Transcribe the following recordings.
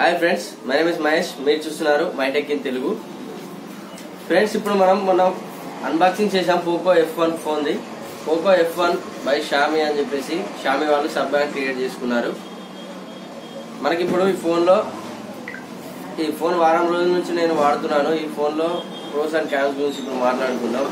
hi friends my name is Mahesh మీరు చూస్తున్నారు MyTech in Telugu friends ఇప్పుడు మనం మనం అన్బాక్సింగ్ చేసాం పోకో ఎఫ్ వన్ ఫోన్ది Poco F one by Xiaomi అని చెప్పేసి షామి వాళ్ళు సబ్ బ్రాండ్ క్రియేట్ చేసుకున్నారు మనకి ఇప్పుడు ఈ ఫోన్లో ఈ ఫోన్ వారం రోజుల నుంచి నేను వాడుతున్నాను ఈ ఫోన్లో ప్రోస్ అండ్ క్యాన్స్ గురించి ఇప్పుడు మాట్లాడుకుందాం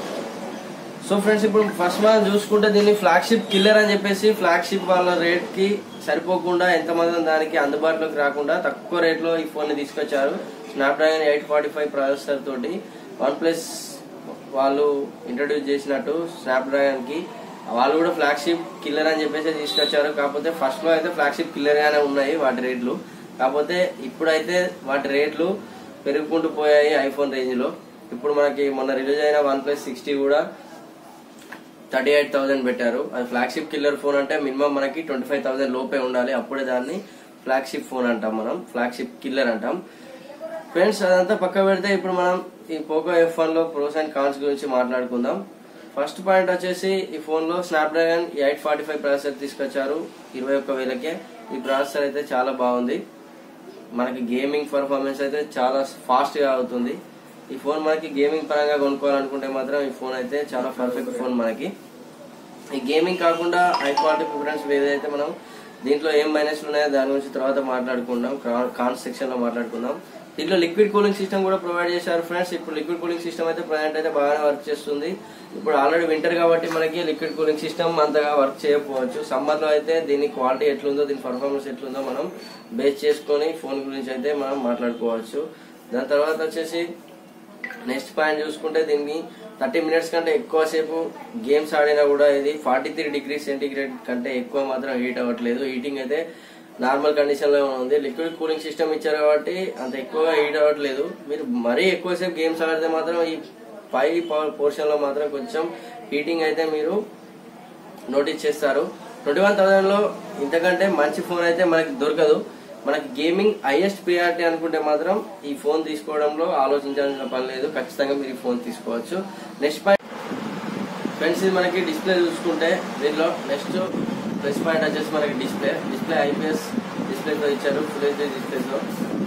సో ఫ్రెండ్స్ ఇప్పుడు ఫస్ట్ మనం చూసుకుంటే దీన్ని ఫ్లాగ్షిప్ కిల్లర్ అని చెప్పేసి ఫ్లాగ్షిప్ వాళ్ళ రేట్ కి సరిపోకుండా ఎంతమంది దానికి అందుబాటులోకి రాకుండా తక్కువ రేట్ లో ఈ ఫోన్ ని తీసుకొచ్చారు Snapdragon eight forty five processor తోటి వన్ ప్లస్ వాళ్ళు ఇంట్రడ్యూస్ చేసినట్టు స్నాప్డ్రాగన్ కి వాళ్ళు కూడా ఫ్లాగ్షిప్ కిల్లర్ అని చెప్పేసి తీసుకొచ్చారు కాకపోతే ఫస్ట్ లో అయితే ఫ్లాగ్షిప్ కిల్లర్ గానే ఉన్నాయి వాటి రేట్లు కాకపోతే ఇప్పుడైతే వాటి రేట్లు పెరుగుకుంటూ పోయాయి ఐఫోన్ రేంజ్ లో ఇప్పుడు మనకి మొన్న రిలీజ్ అయిన వన్ ప్లస్ సిక్స్టీ కూడా థర్టీ ఎయిట్ థౌసండ్ పెట్టారు అది ఫ్లాగ్షిప్ కిల్లర్ ఫోన్ అంటే మినిమం మనకి ట్వంటీ ఫైవ్ థౌసండ్ లోపే ఉండాలి అప్పుడే దాన్ని ఫ్లాగ్షిప్ ఫోన్ అంటాం మనం ఫ్లాగ్షిప్ కిల్లర్ అంటాం ఫ్రెండ్స్ అదంతా పక్క పెడితే ఇప్పుడు మనం ఈ పోకో ఎఫ్ వన్ లో ప్రోస్ అండ్ కాన్స్ గురించి మాట్లాడుకుందాం ఫస్ట్ పాయింట్ వచ్చేసి ఈ ఫోన్ లో Snapdragon eight forty five processor తీసుకొచ్చారు ఇరవై ఒక్క వేలకే ఈ ప్రాసెసర్ అయితే చాలా బాగుంది మనకి గేమింగ్ పర్ఫార్మెన్స్ అయితే చాలా ఫాస్ట్ గా అవుతుంది ఈ ఫోన్ మనకి గేమింగ్ పరంగా కొనుక్కోవాలనుకుంటే మాత్రం ఈ ఫోన్ అయితే చాలా పర్ఫెక్ట్ ఫోన్ మనకి ఈ గేమింగ్ కాకుండా హై క్వాలిటీ ప్రిఫరెన్స్ ఏదైతే మనం దీంట్లో ఏం మైనస్ ఉన్నాయో దాని గురించి తర్వాత మాట్లాడుకుందాం కాన్స్ సెక్షన్ లో మాట్లాడుకుందాం దీంట్లో లిక్విడ్ కూలింగ్ సిస్టమ్ కూడా ప్రొవైడ్ చేశారు ఫ్రెండ్స్ ఇప్పుడు లిక్విడ్ కూలింగ్ సిస్టమ్ అయితే ప్రజెంట్ అయితే బాగానే వర్క్ చేస్తుంది ఇప్పుడు ఆల్రెడీ వింటర్ కాబట్టి మనకి లిక్విడ్ కూలింగ్ సిస్టమ్ అంతగా వర్క్ చేయకపోవచ్చు సమ్మర్ లో అయితే దీని క్వాలిటీ ఎట్లుందో దీని పర్ఫార్మెన్స్ ఎట్లుందో మనం బేస్ చేసుకొని ఫోన్ గురించి అయితే మనం మాట్లాడుకోవచ్చు దాని తర్వాత వచ్చేసి నెక్స్ట్ పాయింట్ చూసుకుంటే దీన్ని థర్టీ మినిట్స్ కంటే ఎక్కువసేపు గేమ్స్ ఆడినా కూడా ఇది ఫార్టీ త్రీ డిగ్రీ సెంటీగ్రేడ్ కంటే ఎక్కువ మాత్రం హీట్ అవ్వట్లేదు హీటింగ్ అయితే నార్మల్ కండిషన్ లో ఉంది లిక్విడ్ కూలింగ్ సిస్టమ్ ఇచ్చారు కాబట్టి అంత ఎక్కువగా హీట్ అవ్వట్లేదు మీరు మరీ ఎక్కువసేపు గేమ్స్ ఆడితే మాత్రం ఈ పై పోర్షన్ లో మాత్రం కొంచెం హీటింగ్ అయితే మీరు నోటీస్ చేస్తారు ట్వంటీ వన్ థౌసండ్ లో ఇంతకంటే మంచి ఫోన్ అయితే మనకి దొరకదు మనకి గేమింగ్ హైయెస్ట్ ప్రియారిటీ అనుకుంటే మాత్రం ఈ ఫోన్ తీసుకోవడంలో ఆలోచించాల్సిన పని లేదు ఖచ్చితంగా మీరు ఈ ఫోన్ తీసుకోవచ్చు నెక్స్ట్ పాయింట్ ఫ్రెండ్స్ ఇది మనకి డిస్ప్లే చూసుకుంటే దీనిలో నెక్స్ట్ ప్లస్ పాయింట్ వచ్చేసి మనకి డిస్ప్లే డిస్ప్లే ఐపీఎస్ డిస్ప్లేతో ఇచ్చారు ఫుల్ హెచ్డీ డిస్ప్లేతో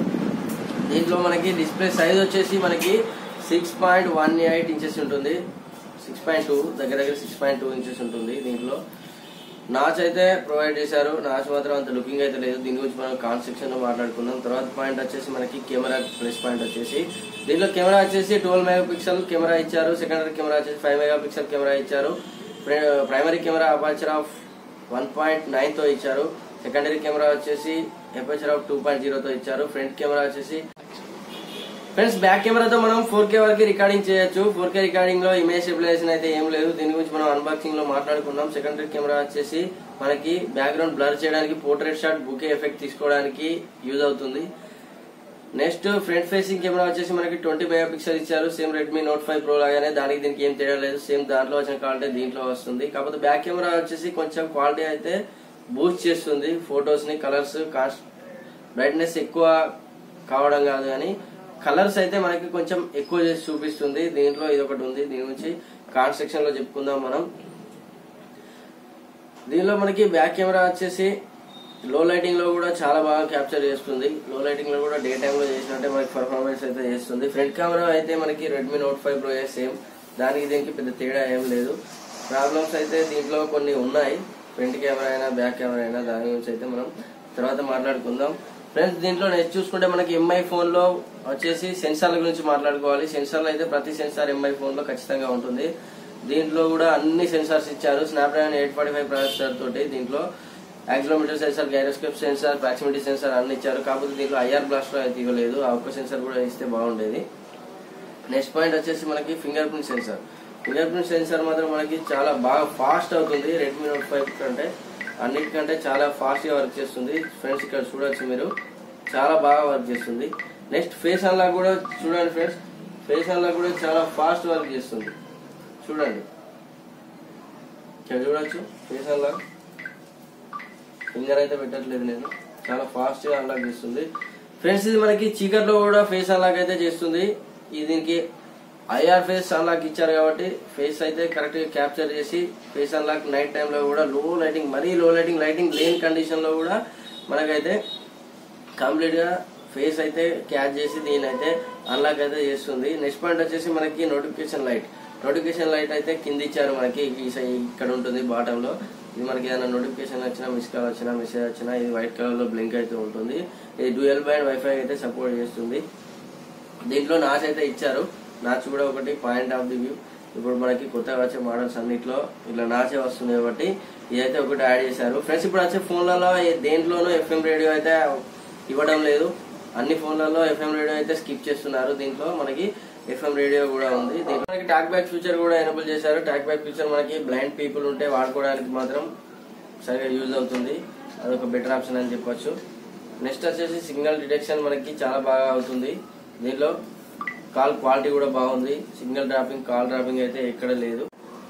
దీంట్లో మనకి డిస్ప్లే సైజ్ వచ్చేసి మనకి six point one eight inches ఉంటుంది సిక్స్ పాయింట్ టూ దగ్గర దగ్గర సిక్స్ పాయింట్ టూ ఇంచెస్ ఉంటుంది దీంట్లో నాచ్ అయితే ప్రొవైడ్ చేశారు నాచ్ మాత్రం అంత లుకింగ్ అయితే లేదు దీని గురించి మనం కాన్ సెక్షన్ లో మాట్లాడుకుందాం తర్వాత పాయింట్ వచ్చేసి మనకి కెమెరా ప్లస్ పాయింట్ వచ్చేసి దీంట్లో కెమెరా వచ్చేసి ట్వెల్వ్ మెగా పిక్సెల్ కెమెరా ఇచ్చారు సెకండరీ కెమెరా వచ్చేసి ఫైవ్ మెగా పిక్సెల్ కెమెరా ఇచ్చారు primary camera aperture of one point nine తో ఇచ్చారు సెకండరీ కెమెరా వచ్చేసి అపాచర్ ఆఫ్ టూ పాయింట్ జీరోతో ఇచ్చారు ఫ్రంట్ కెమెరా వచ్చేసి ఫ్రెండ్స్ బ్యాక్ కెమెరాతో మనం ఫోర్ కే వరకు రికార్డింగ్ చేయొచ్చు ఫోర్ కే రికార్డింగ్ లో ఇమేజ్ స్టెబిలైజేషన్ అయితే ఏం లేదు దీని గురించి మనం అన్బాక్సింగ్ లో మాట్లాడుకున్నాం సెకండరీ కెమెరా వచ్చేసి మనకి బ్యాక్గ్రౌండ్ బ్లర్ చేయడానికి పోర్ట్రేట్ షాట్ బుకే ఎఫెక్ట్ తీసుకోవడానికి యూజ్ అవుతుంది నెక్స్ట్ ఫ్రంట్ ఫేసింగ్ కెమెరా వచ్చేసి మనకి ట్వంటీ మెగా పిక్సెల్ ఇచ్చారు same Redmi Note five pro లాగానే దానికి దీనికి ఏం తేడా లేదు సేమ్ దాంట్లో వచ్చిన క్వాలిటీ దీంట్లో వస్తుంది కాకపోతే బ్యాక్ కెమెరా వచ్చేసి కొంచెం క్వాలిటీ అయితే బూస్ట్ చేస్తుంది ఫొటోస్ ని కలర్స్ కాస్ట్ బ్రైట్నెస్ ఎక్కువ కావడం కాదు కానీ కలర్స్ అయితే మనకి కొంచెం ఎక్కువ చేసి చూపిస్తుంది దీంట్లో ఇది ఒకటి ఉంది దీని గురించి కార్ సెక్షన్ లో చెప్పుకుందాం మనం దీనిలో మనకి బ్యాక్ కెమెరా వచ్చేసి లో లైటింగ్ లో కూడా చాలా బాగా క్యాప్చర్ చేస్తుంది లో లైటింగ్ లో కూడా డే టైమ్ లో చేసినట్టే మనకి పర్ఫార్మెన్స్ అయితే చేస్తుంది ఫ్రంట్ కెమెరా అయితే మనకి Redmi Note five pro same దానికి దీనికి పెద్ద తేడా ఏం లేదు ప్రాబ్లమ్స్ అయితే దీంట్లో కొన్ని ఉన్నాయి ఫ్రంట్ కెమెరా అయినా బ్యాక్ కెమెరా అయినా దాని గురించి అయితే మనం తర్వాత మాట్లాడుకుందాం ఫ్రెండ్స్ దీంట్లో నెక్స్ట్ చూసుకుంటే మనకి ఎంఐ ఫోన్ లో వచ్చేసి సెన్సార్ల గురించి మాట్లాడుకోవాలి సెన్సార్లు అయితే ప్రతి సెన్సార్ ఎంఐ ఫోన్ లో ఖచ్చితంగా ఉంటుంది దీంట్లో కూడా అన్ని సెన్సార్స్ ఇచ్చారు Snapdragon eight forty five processor తోటి దీంట్లో accelerometer sensor gyroscope sensor proximity sensor అన్ని ఇచ్చారు కాకపోతే దీంట్లో ఐఆర్ బ్లాస్ట్ అయితే ఇవ్వలేదు ఆ ఒక్క సెన్సార్ కూడా ఇస్తే బాగుండేది నెక్స్ట్ పాయింట్ వచ్చేసి మనకి finger print sensor finger print sensor మాత్రం మనకి చాలా బాగా ఫాస్ట్ అవుతుంది రెడ్మీ నోట్ ఫైవ్ కంటే అన్నిటికంటే చాలా ఫాస్ట్ గా వర్క్ చేస్తుంది ఫ్రెండ్స్ ఇక్కడ చూడొచ్చు మీరు చాలా బాగా వర్క్ చేస్తుంది నెక్స్ట్ ఫేస్ అన్లాక్ కూడా చూడండి ఫ్రెండ్స్ ఫేస్ అన్లాక్ కూడా చాలా ఫాస్ట్ వర్క్ చేస్తుంది చూడండి ఇక్కడ చూడొచ్చు ఫేస్ అన్లాక్ ఫింగర్ అయితే పెట్టట్లేదు నేను చాలా ఫాస్ట్ గా అన్లాక్ చేస్తుంది ఫ్రెండ్స్ ఇది మనకి చీకట్లో కూడా ఫేస్ అన్లాక్ అయితే చేస్తుంది ఇది దీనికి ఐఆర్ ఫేస్ అన్లాక్ ఇచ్చారు కాబట్టి ఫేస్ అయితే కరెక్ట్ గా క్యాప్చర్ చేసి ఫేస్ అన్లాక్ నైట్ టైంలో కూడా లో లైటింగ్ మరీ లో లైటింగ్ లైటింగ్ లేని కండిషన్ లో కూడా మనకైతే కంప్లీట్ గా ఫేస్ అయితే క్యాచ్ చేసి దీని అయితే అన్లాక్ అయితే చేస్తుంది నెక్స్ట్ పాయింట్ వచ్చేసి మనకి నోటిఫికేషన్ లైట్ నోటిఫికేషన్ లైట్ అయితే కింద ఇచ్చారు మనకి ఈ సై- ఇక్కడ ఉంటుంది బాటమ్ లో ఇది మనకి ఏదైనా నోటిఫికేషన్ వచ్చినా మిస్ కాల్ వచ్చినా మెసేజ్ వచ్చినా ఇది వైట్ కలర్ లో బ్లింక్ అయితే ఉంటుంది ఇది డ్యూయల్ బ్యాండ్ వైఫై అయితే సపోర్ట్ చేస్తుంది దీంట్లో నాచ్ అయితే ఇచ్చారు నాచ్ కూడా ఒకటి పాయింట్ ఆఫ్ ది వ్యూ ఇప్పుడు మనకి కొత్తగా వచ్చే మోడల్స్ అన్నిట్లో ఇట్లా నాచే వస్తుంది కాబట్టి ఇదైతే ఒకటి యాడ్ చేశారు ఫ్రెండ్స్ ఇప్పుడు వచ్చే ఫోన్లలో ఏ- దేంట్లోనూ ఎఫ్ఎం రేడియో అయితే ఇవ్వడం లేదు అన్ని ఫోన్లలో ఎఫ్ఎం రేడియో అయితే స్కిప్ చేస్తున్నారు దీంట్లో మనకి ఎఫ్ఎం రేడియో కూడా ఉంది దీంట్లో మనకి టాక్ బ్యాక్ ఫీచర్ కూడా ఎనేబుల్ చేశారు టాక్ బ్యాక్ ఫీచర్ మనకి బ్లైండ్ పీపుల్ ఉంటే వాడుకోవడానికి మాత్రం సరిగా యూజ్ అవుతుంది అదొక బెటర్ ఆప్షన్ అని చెప్పొచ్చు నెక్స్ట్ వచ్చేసి సిగ్నల్ డిటెక్షన్ మనకి చాలా బాగా అవుతుంది దీనిలో కాల్ క్వాలిటీ కూడా బాగుంది సిగ్నల్ డ్రాపింగ్ కాల్ డ్రాపింగ్ అయితే ఎక్కడ లేదు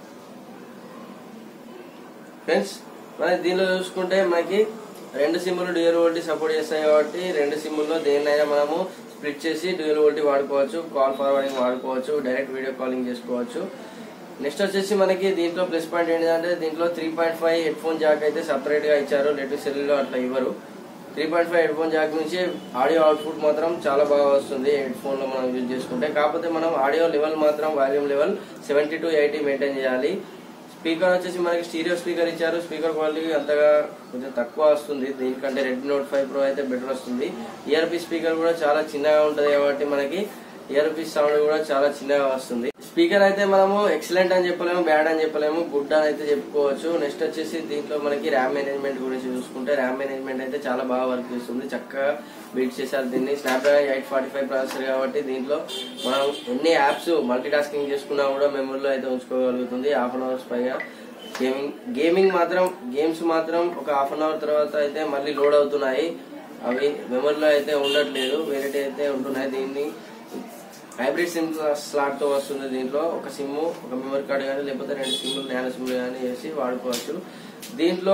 ఫ్రెండ్స్ మన దీనిలో చూసుకుంటే మనకి రెండు సిమ్లు డ్యూయల్ వోల్టీ సపోర్ట్ చేస్తాయి కాబట్టి రెండు సిమ్ముల్లో దేన్నైనా మనము స్ప్లిట్ చేసి డ్యూయల్ వోల్టీ వాడుకోవచ్చు కాల్ ఫార్వర్డింగ్ వాడుకోవచ్చు డైరెక్ట్ వీడియో కాలింగ్ చేసుకోవచ్చు నెక్స్ట్ వచ్చేసి మనకి దీంట్లో ప్లస్ పాయింట్ ఏంటంటే దీంట్లో three point five head phone jack అయితే సపరేట్ గా ఇచ్చారు లేటెస్ట్ సెల్ లో అట్లా ఇవ్వరు three point five head phone jack నుంచి ఆడియో అవుట్పుట్ మాత్రం చాలా బాగా వస్తుంది హెడ్ ఫోన్ లో మనం యూజ్ చేసుకుంటే కాకపోతే మనం ఆడియో లెవెల్ మాత్రం volume level seventy to eighty maintain చేయాలి స్పీకర్ వచ్చేసి మనకి స్టీరియో స్పీకర్ ఇచ్చారు స్పీకర్ క్వాలిటీ అంతగా కొంచెం తక్కువ వస్తుంది దీనికంటే రెడ్ నోట్ ఫైవ్ ప్రో అయితే బెటర్ వస్తుంది ఇయర్ పీస్ స్పీకర్ కూడా చాలా చిన్నగా ఉంటది కాబట్టి మనకి ఇయర్ పీస్ సౌండ్ కూడా చాలా చిన్నగా వస్తుంది స్పీకర్ అయితే మనము ఎక్సలెంట్ అని చెప్పలేము బ్యాడ్ అని చెప్పలేము గుడ్ అని అయితే చెప్పుకోవచ్చు నెక్స్ట్ వచ్చేసి దీంట్లో మనకి ర్యామ్ మేనేజ్మెంట్ గురించి చూసుకుంటే ర్యామ్ మేనేజ్మెంట్ అయితే చాలా బాగా వర్క్ చేస్తుంది చక్కగా బీట్ చేశారు దీన్ని Snapdragon eight forty five processor కాబట్టి దీంట్లో మనం ఎన్ని యాప్స్ మల్టీ టాస్కింగ్ చేసుకున్నా కూడా మెమరీలో అయితే ఉంచుకోగలుగుతుంది హాఫ్ అన్ అవర్స్ పైగా గేమింగ్ గేమింగ్ మాత్రం గేమ్స్ మాత్రం ఒక హాఫ్ అన్ అవర్ తర్వాత అయితే మళ్ళీ లోడ్ అవుతున్నాయి అవి మెమరీలో అయితే ఉండట్లేదు వేరే అయితే ఉంటున్నాయి దీన్ని హైబ్రిడ్ సిమ్ స్లాట్ తో వస్తుంది దీంట్లో ఒక సిమ్ ఒక మెమరీ కార్డు కానీ లేకపోతే రెండు సిమ్లు నానో సిమ్లు కానీ వేసి వాడుకోవచ్చు దీంట్లో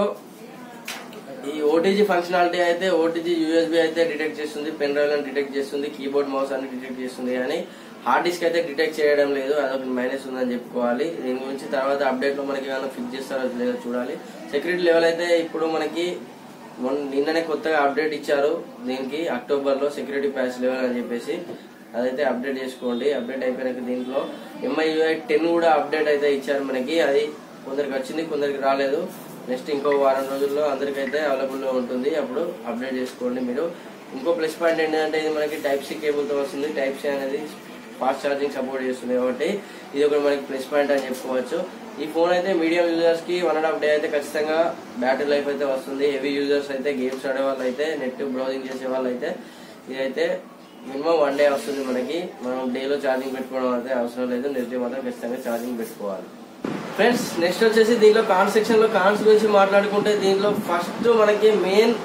ఈ ఓటీజీ ఫంక్షనాలిటీ అయితే ఓటీజీ యూఎస్బి అయితే డిటెక్ట్ చేస్తుంది పెన్ డ్రైవ్ డిటెక్ట్ చేస్తుంది కీబోర్డ్ మౌస్ అన్ని డిటెక్ట్ చేస్తుంది కానీ హార్డ్ డిస్క్ అయితే డిటెక్ట్ చేయడం లేదు అదొక మైనస్ ఉందని చెప్పుకోవాలి దీని గురించి తర్వాత అప్డేట్ లో మనకి ఏమైనా ఫిక్స్ చేస్తారో లేదో చూడాలి సెక్యూరిటీ లెవెల్ అయితే ఇప్పుడు మనకి మొన్న నిన్ననే కొత్తగా అప్డేట్ ఇచ్చారు దీనికి అక్టోబర్ లో సెక్యూరిటీ ప్యాచ్ లెవెల్ అని చెప్పేసి అదైతే అప్డేట్ చేసుకోండి అప్డేట్ అయిపోయినాక దీంట్లో ఎంఐయుఐ టెన్ కూడా అప్డేట్ అయితే ఇచ్చారు మనకి అది కొందరికి వచ్చింది కొందరికి రాలేదు నెక్స్ట్ ఇంకో వారం రోజుల్లో అందరికైతే అవైలబుల్ లో ఉంటుంది అప్పుడు అప్డేట్ చేసుకోండి మీరు ఇంకో ప్లస్ పాయింట్ ఏంటంటే ఇది మనకి టైప్ సి కేబుల్ తో వస్తుంది టైప్ సి అనేది ఫాస్ట్ ఛార్జింగ్ సపోర్ట్ చేస్తుంది కాబట్టి ఇది ఒక మనకి ప్లస్ పాయింట్ అని చెప్పుకోవచ్చు ఈ ఫోన్ అయితే మీడియం యూజర్స్ కి వన్ అండ్ హాఫ్ డే అయితే ఖచ్చితంగా బ్యాటరీ లైఫ్ అయితే వస్తుంది హెవీ యూజర్స్ అయితే గేమ్స్ ఆడే వాళ్ళు అయితే నెట్ బ్రౌజింగ్ చేసే వాళ్ళు అయితే ఇదైతే మినిమం వన్ డే వస్తుంది మనకి మనం డేలో ఛార్జింగ్ పెట్టుకోవడం అయితే అవసరం లేదు నెక్స్ట్ డే మాత్రం ఖచ్చితంగా ఛార్జింగ్ పెట్టుకోవాలి ఫ్రెండ్స్ నెక్స్ట్ వచ్చేసి దీంట్లో కాన్ సెక్షన్ లో కాన్స్ గురించి మాట్లాడుకుంటే దీంట్లో ఫస్ట్ మనకి మెయిన్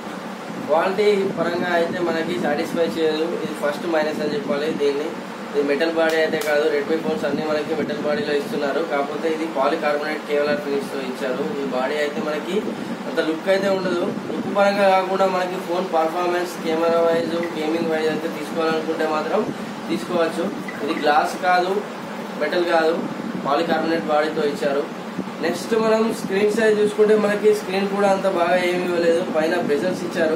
క్వాలిటీ పరంగా అయితే మనకి సాటిస్ఫై చేయదు ఇది ఫస్ట్ మైనస్ అని చెప్పాలి దీన్ని ఇది మెటల్ బాడీ అయితే కాదు రెడ్మీ ఫోన్స్ అన్ని మనకి మెటల్ బాడీలో ఇస్తున్నారు కాకపోతే ఇది పాలికార్బోనేట్ కేవలర్ ఫినిష్ తో ఇచ్చారు ఈ బాడీ అయితే మనకి అంత లుక్ అయితే ఉండదు లుక్ పరంగా కాకుండా మనకి phone performance camera wise gaming wise అయితే తీసుకోవాలనుకుంటే మాత్రం తీసుకోవచ్చు ఇది గ్లాస్ కాదు మెటల్ కాదు పాలికార్బోనేట్ బాడీతో ఇచ్చారు నెక్స్ట్ మనం స్క్రీన్ సైజ్ చూసుకుంటే మనకి స్క్రీన్ కూడా అంత బాగా ఏమి ఇవ్వలేదు పైన బెజల్స్ ఇచ్చారు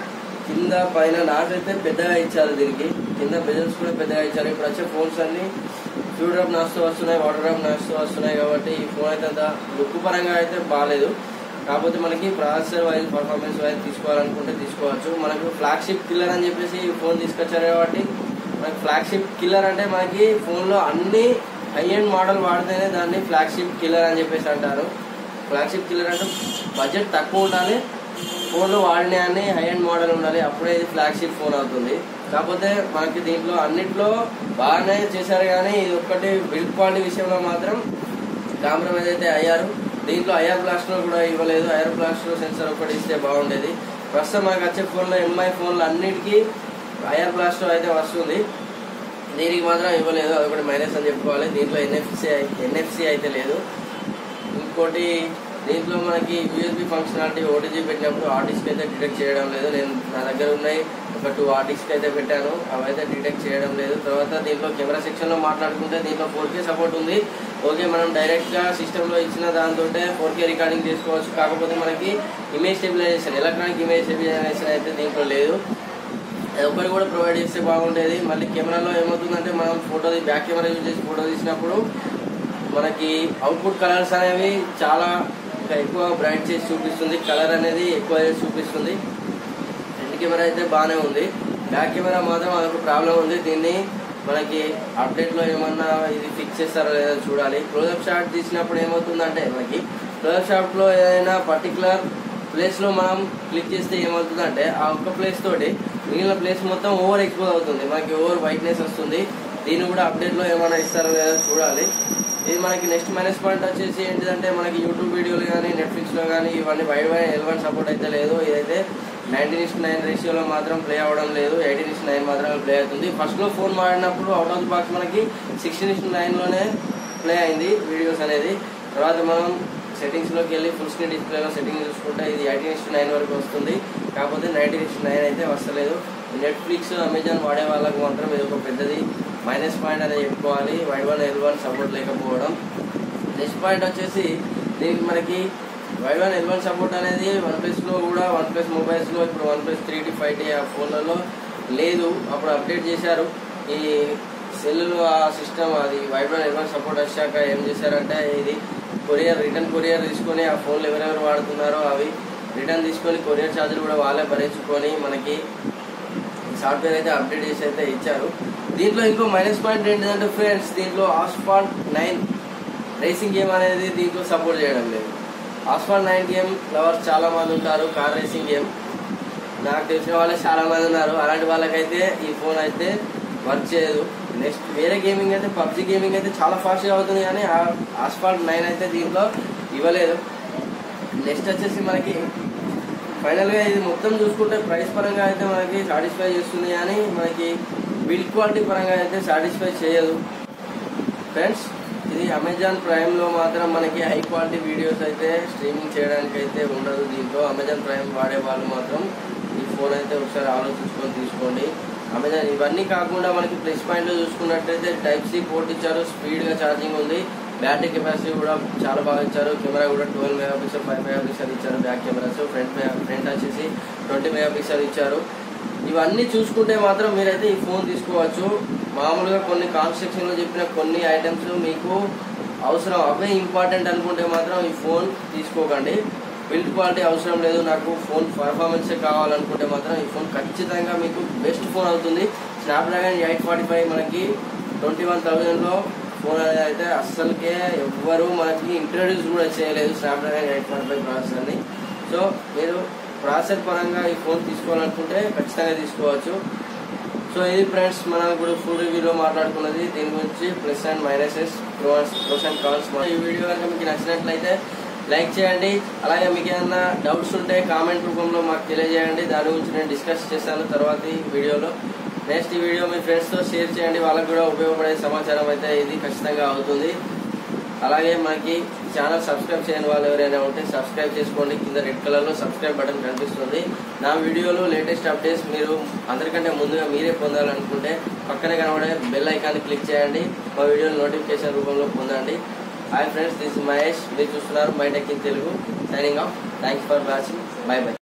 కింద పైన నాకైతే పెద్దగా ఇచ్చారు దీనికి కింద బెజల్స్ కూడా పెద్దగా ఇచ్చారు ఇప్పుడు వచ్చే ఫోన్స్ అన్ని ఫ్యూ డ్రాప్ నాస్తూ వస్తున్నాయి వాటర్ డ్రాప్ నాస్తూ వస్తున్నాయి కాబట్టి ఈ ఫోన్ అయితే అంత లుక్ పరంగా అయితే బాగాలేదు కాకపోతే మనకి ప్రాసెసర్ వైజ్ పర్ఫార్మెన్స్ వైజ్ తీసుకోవాలనుకుంటే తీసుకోవచ్చు మనకు ఫ్లాగ్షిప్ కిల్లర్ అని చెప్పేసి ఈ ఫోన్ తీసుకొచ్చారు కాబట్టి మనకి ఫ్లాగ్షిప్ కిల్లర్ అంటే మనకి ఫోన్లో అన్ని హై ఎండ్ మోడల్ వాడితేనే దాన్ని ఫ్లాగ్షిప్ కిల్లర్ అని చెప్పేసి అంటారు ఫ్లాగ్షిప్ కిల్లర్ అంటే బడ్జెట్ తక్కువ ఉండాలి ఫోన్లో వాడినే అన్ని హై ఎండ్ మోడల్ ఉండాలి అప్పుడే ఇది ఫ్లాగ్షిప్ ఫోన్ అవుతుంది కాకపోతే మనకి దీంట్లో అన్నిట్లో బాగానే చేశారు కానీ ఇది ఒక్కటి బిల్డ్ క్వాలిటీ విషయంలో మాత్రం కాంప్రమైజ్ అయితే అయ్యారు దీంట్లో ఐఆర్ బ్లాస్టర్ కూడా ఇవ్వలేదు ఐఆర్ బ్లాస్టర్ సెన్సర్ ఒకటి ఇస్తే బాగుండేది ప్రస్తుతం మనకు వచ్చే ఫోన్లో ఎంఐ ఫోన్లు అన్నిటికీ ఐఆర్ బ్లాస్టర్ అయితే వస్తుంది దీనికి మాత్రం ఇవ్వలేదు అదొకటి మైనస్ అని చెప్పుకోవాలి దీంట్లో ఎన్ఎఫ్సి ఎన్ఎఫ్సి అయితే లేదు ఇంకోటి దీంట్లో మనకి యూఎస్బి ఫంక్షనాలిటీ ఓటీజీ పెట్టినప్పుడు ఆర్టిస్ట్ అయితే డిటెక్ట్ చేయడం లేదు నేను నా దగ్గర ఉన్నాయి ఒక టూ ఆర్టిస్ట్ అయితే పెట్టాను అవైతే డిటెక్ట్ చేయడం లేదు తర్వాత దీంట్లో కెమెరా సెక్షన్ లో మాట్లాడుకుంటే దీంట్లో ఫోర్ కే సపోర్ట్ ఉంది ఓకే మనం డైరెక్ట్ గా సిస్టమ్ లో ఇచ్చిన దాంతో ఫోర్ కే రికార్డింగ్ చేసుకోవచ్చు కాకపోతే మనకి image stabilisation electronic image stabilisation అయితే దీంట్లో లేదు అది ఒకటి కూడా ప్రొవైడ్ చేస్తే బాగుండేది మళ్ళీ కెమెరాలో ఏమవుతుందంటే మనం ఫోటో బ్యాక్ కెమెరా యూజ్ చేసి ఫోటో తీసినప్పుడు మనకి అవుట్పుట్ కలర్స్ అనేవి చాలా ఇంకా ఎక్కువ బ్రైట్ చేసి చూపిస్తుంది కలర్ అనేది ఎక్కువ చేసి చూపిస్తుంది ఫ్రంట్ కెమెరా అయితే బాగానే ఉంది బ్యాక్ కెమెరా మాత్రం అదొక ప్రాబ్లం ఉంది దీన్ని మనకి అప్డేట్లో ఏమన్నా ఇది ఫిక్స్ చేస్తారో లేదో చూడాలి క్లోజప్ షాట్ తీసినప్పుడు ఏమవుతుందంటే మనకి క్లోజప్ షాట్లో ఏదైనా పర్టికులర్ ప్లేస్లో మనం క్లిక్ చేస్తే ఏమవుతుందంటే ఆ ఒక్క ప్లేస్ తోటి మిగిలిన ప్లేస్ మొత్తం ఓవర్ ఎక్స్పోజ్ అవుతుంది మనకి ఓవర్ వైట్నెస్ వస్తుంది దీన్ని కూడా అప్డేట్లో ఏమైనా ఇస్తారో లేదో చూడాలి ఇది మనకి నెక్స్ట్ మైనస్ పాయింట్ వచ్చేసి ఏంటిదంటే మనకి యూట్యూబ్ వీడియోలు కానీ నెట్ఫ్లిక్స్లో కానీ ఇవన్నీ వైడ్ వైడ్ ఎలవన్ సపోర్ట్ అయితే లేదు ఇదైతే నైన్టీన్ ఇస్ నైన్ రేషియోలో మాత్రం ప్లే అవ్వడం లేదు ఎయిటీన్ ఇస్ నైన్ మాత్రమే ప్లే అవుతుంది ఫస్ట్లో ఫోన్ వాడినప్పుడు అవుట్ ఆఫ్ ది బాక్స్ మనకి సిక్స్టీన్ ఇస్ నైన్లోనే ప్లే అయింది వీడియోస్ అనేది తర్వాత మనం సెట్టింగ్స్లోకి వెళ్ళి ఫుల్ స్క్రీన్ డిస్ప్లేలో సెట్టింగ్ చూసుకుంటే ఇది ఎయిటీన్ ఇస్ నైన్ వరకు వస్తుంది కాకపోతే నైన్టీన్ ఇస్ నైన్ అయితే వస్తలేదు నెట్ఫ్లిక్స్ అమెజాన్ వాడే వాళ్ళకు మాత్రం ఇది ఒక పెద్దది మైనస్ పాయింట్ అనేది చెప్పుకోవాలి Widevine L one support లేకపోవడం నెక్స్ట్ పాయింట్ వచ్చేసి దీనికి మనకి Widevine L one support అనేది వన్ ప్లస్లో కూడా వన్ ప్లస్ మొబైల్స్లో ఇప్పుడు OnePlus three T five T ఆ ఫోన్లలో లేదు అప్పుడు అప్డేట్ చేశారు ఈ సెల్లులో ఆ సిస్టమ్ అది Widevine L one support వచ్చాక ఏం చేశారంటే ఇది కొరియర్ రిటర్న్ కొరియర్ తీసుకొని ఆ ఫోన్లు ఎవరెవరు వాడుతున్నారో అవి రిటర్న్ తీసుకొని కొరియర్ ఛార్జీలు కూడా వాళ్ళే భరించుకొని మనకి సాఫ్ట్వేర్ అయితే అప్డేట్ చేసి అయితే ఇచ్చారు దీంట్లో ఇంకో మైనస్ పాయింట్ ఏంటంటే ఫ్రెండ్స్ దీంట్లో ఆస్ఫాల్ట్ నైన్ రేసింగ్ గేమ్ అనేది దీంట్లో సపోర్ట్ చేయడం లేదు ఆస్ఫాల్ట్ నైన్ గేమ్ లవర్స్ చాలా మంది ఉంటారు కార్ రేసింగ్ గేమ్ నాకు తెలిసిన వాళ్ళే చాలా మంది ఉన్నారు అలాంటి వాళ్ళకైతే ఈ ఫోన్ అయితే వర్క్ చేయదు నెక్స్ట్ వేరే గేమింగ్ అయితే పబ్జి గేమింగ్ అయితే చాలా ఫాస్ట్గా అవుతుంది కానీ ఆస్ఫాల్ట్ నైన్ అయితే దీంట్లో ఇవ్వలేదు నెక్స్ట్ వచ్చేసి మనకి ఫైనల్గా ఇది మొత్తం చూసుకుంటే ప్రైస్ పరంగా అయితే మనకి సాటిస్ఫై చేస్తుంది కానీ మనకి బిల్డ్ క్వాలిటీ పరంగా అయితే సాటిస్ఫై చేయదు ఫ్రెండ్స్ ఇది అమెజాన్ ప్రైమ్లో మాత్రం మనకి హై క్వాలిటీ వీడియోస్ అయితే స్ట్రీమింగ్ చేయడానికి అయితే ఉండదు దీంట్లో అమెజాన్ ప్రైమ్ వాడే వాళ్ళు మాత్రం ఈ ఫోన్ అయితే ఒకసారి ఆలోచించుకొని తీసుకోండి అమెజాన్ ఇవన్నీ కాకుండా మనకి ప్లస్ పాయింట్లో చూసుకున్నట్టయితే టైప్ సి పోర్ట్ ఇచ్చారు స్పీడ్గా ఛార్జింగ్ ఉంది బ్యాటరీ కెపాసిటీ కూడా చాలా బాగా ఇచ్చారు కెమెరా కూడా twelve mega megapixel five mega pixel ఇచ్చారు బ్యాక్ కెమెరాస్ ఫ్రంట్ ఫ్రంట్ వచ్చేసి ట్వంటీ మెగా పిక్సెల్ ఇచ్చారు ఇవన్నీ చూసుకుంటే మాత్రం మీరైతే ఈ ఫోన్ తీసుకోవచ్చు మామూలుగా కొన్ని కాన్స్ట్రక్షన్లో చెప్పిన కొన్ని ఐటమ్స్ మీకు అవసరం అవే ఇంపార్టెంట్ అనుకుంటే మాత్రం ఈ ఫోన్ తీసుకోకండి బిల్డ్ క్వాలిటీ అవసరం లేదు నాకు ఫోన్ పర్ఫార్మెన్సే కావాలనుకుంటే మాత్రం ఈ ఫోన్ ఖచ్చితంగా మీకు బెస్ట్ ఫోన్ అవుతుంది స్నాప్డ్రాగన్ ఎయిట్ ఫార్టీ ఫైవ్ మనకి ట్వంటీ వన్ థౌజండ్లో ఫోన్ అనేది అయితే అస్సలకే ఎవ్వరు మనకి ఇంట్రడ్యూస్ కూడా చేయలేదు స్నాప్డ్రాగన్ ఎయిట్ ఫార్టీ ఫైవ్ ప్రాసెసర్ని సో మీరు ప్రాసెసర్ పరంగా ఈ ఫోన్ తీసుకోవాలనుకుంటే ఖచ్చితంగా తీసుకోవచ్చు సో ఇది ఫ్రెండ్స్ మనం ఇప్పుడు ఫుల్ రివ్యూలో మాట్లాడుకున్నది దీని గురించి plus and minuses pros pros and cons ఈ వీడియో కనుక మీకు నచ్చినట్లయితే లైక్ చేయండి అలాగే మీకు ఏమైనా డౌట్స్ ఉంటే కామెంట్ రూపంలో మాకు తెలియజేయండి దాని గురించి నేను డిస్కస్ చేశాను తర్వాత ఈ వీడియోలో నెక్స్ట్ ఈ వీడియో మీ ఫ్రెండ్స్తో షేర్ చేయండి వాళ్ళకు కూడా ఉపయోగపడే సమాచారం అయితే ఇది ఖచ్చితంగా అవుతుంది అలాగే మనకి ఛానల్ సబ్స్క్రైబ్ చేయని వాళ్ళు ఎవరైనా ఉంటే సబ్స్క్రైబ్ చేసుకోండి కింద రెడ్ కలర్లో సబ్స్క్రైబ్ బటన్ కనిపిస్తుంది నా వీడియోలో లేటెస్ట్ అప్డేట్స్ మీరు అందరికంటే ముందుగా మీరే పొందాలనుకుంటే పక్కనే కనబడే బెల్ ఐకాన్ని క్లిక్ చేయండి మా వీడియోని నోటిఫికేషన్ రూపంలో పొందండి హాయ్ ఫ్రెండ్స్ దిస్ మహేష్ మీరు చూస్తున్నారు my tech in Telugu signing off thanks for watching bye by